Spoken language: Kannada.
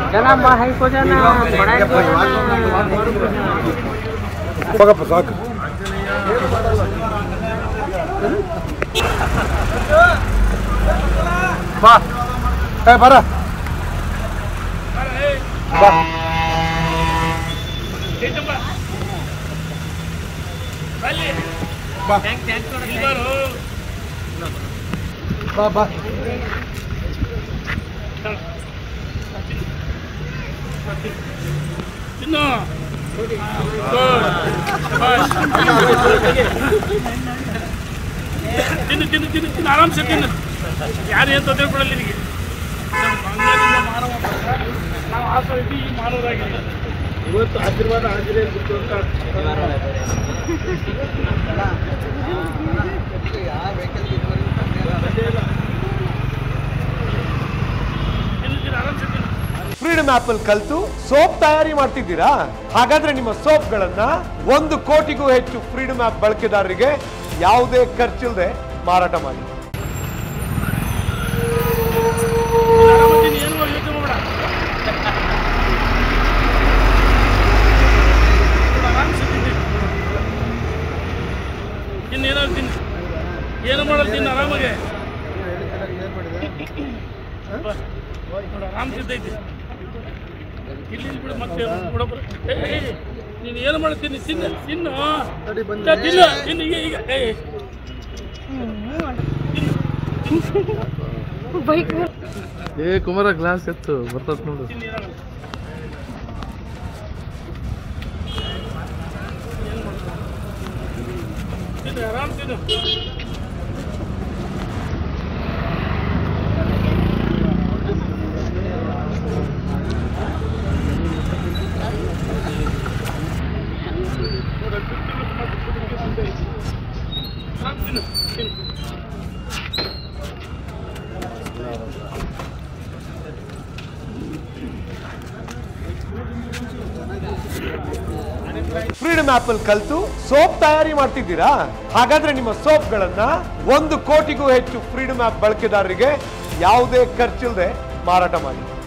ಜನ ಬಾಯಿ को जाना बड़ा को जाना ಹೋಗಪ್ಪ ಸಾಕು ಬಾ ಏ ಬರ ಬಾ ಬಾ ಬಾ ಬಾ ತಿನ್ನು ತಿನ್ನು ತಿನ್ನು ತಿನ್ನು ತಿನ್ನು ಆರಾಮ್ಸೆ ತಿನ್ನು ಯಾರು ಏನು ತೊಂದರೆ ಕೊಡಲ್ಲ ನಿನಗೆ ನಮ್ಮ ಬಂಗಾರದಿಂದ ಮಾನವ ನಾವು ಆಸೆ ಇದ್ದೀವಿ ಈ ಮಾನವರಾಗಿದ್ದೀವಿ ಇವತ್ತು ಆಶೀರ್ವಾದ ಆಂಜನೇಯ ಸಿಕ್ತು ಅಂತ ತಿನ್ನು ತಿನ್ನು ಆರಾಮ್ಸೆ ತಿನ್ನು ಫ್ರೀಡಮ್ ಆಪ್ ಅಲ್ಲಿ ಕಲ್ತು ಸೋಪ್ ತಯಾರಿ ಮಾಡ್ತಿದ್ದೀರಾ ಹಾಗಾದ್ರೆ ನಿಮ್ಮ ಸೋಪ್ಗಳನ್ನ ಒಂದು ಕೋಟಿಗೂ ಹೆಚ್ಚು ಫ್ರೀಡಮ್ ಆಪ್ ಬಳಕೆದಾರರಿಗೆ ಯಾವುದೇ ಖರ್ಚಿಲ್ಲದೆ ಮಾರಾಟ ಮಾಡಿ ಆರಾಮತ್ತೀನಿ ಏನು ಯೋಚನೆ ಮಾಡಬೇಡ ಆರಾಮ್ಸೆ ತಿಂತೀನಿ ತಿನ್ನು ಏನಾದ್ರು ತಿನ್ನು ಏನು ಮಾಡಲ್ಲ ತಿನ್ನು ಆರಾಮಾಗೆ ಬಾ. ನೋಡು, ಆರಾಮ್ ತಿಂತೈತಿ ಇಲ್ಲಿ ಇಲ್ಲಿ ಬಿಡು ಮತ್ತೆ ಬಿಡಬ್ರ ನೀನು ಏನು ಮಾಡ್ತೀನಿ ತಿನ್ನು ತಿನ್ನು ತಿನ್ನು ತಿನ್ನು ಈಗ ಈಗ ಏ ಏ ಕುಮಾರ ಗ್ಲಾಸ್ ಎತ್ತು ಬರ್ತದ ನೋಡು ತಿನ್ನು ಏನಾಗಲ್ಲ ತಿನ್ನು ಆರಾಮ್ ತಿನ್ನು ಆರಾಮ್ ತಿನ್ನು ತಿನ್ನು ಫ್ರೀಡಮ್ ಆಪ್ ಅಲ್ಲಿ ಕಲ್ತು ಸೋಪ್ ತಯಾರಿ ಮಾಡ್ತಿದ್ದೀರಾ ಹಾಗಾದ್ರೆ ನಿಮ್ಮ ಸೋಪ್ಗಳನ್ನ ಒಂದು ಕೋಟಿಗೂ ಹೆಚ್ಚು ಫ್ರೀಡಮ್ ಆಪ್ ಬಳಕೆದಾರರಿಗೆ ಯಾವುದೇ ಖರ್ಚಿಲ್ಲದೆ ಮಾರಾಟ ಮಾಡಿ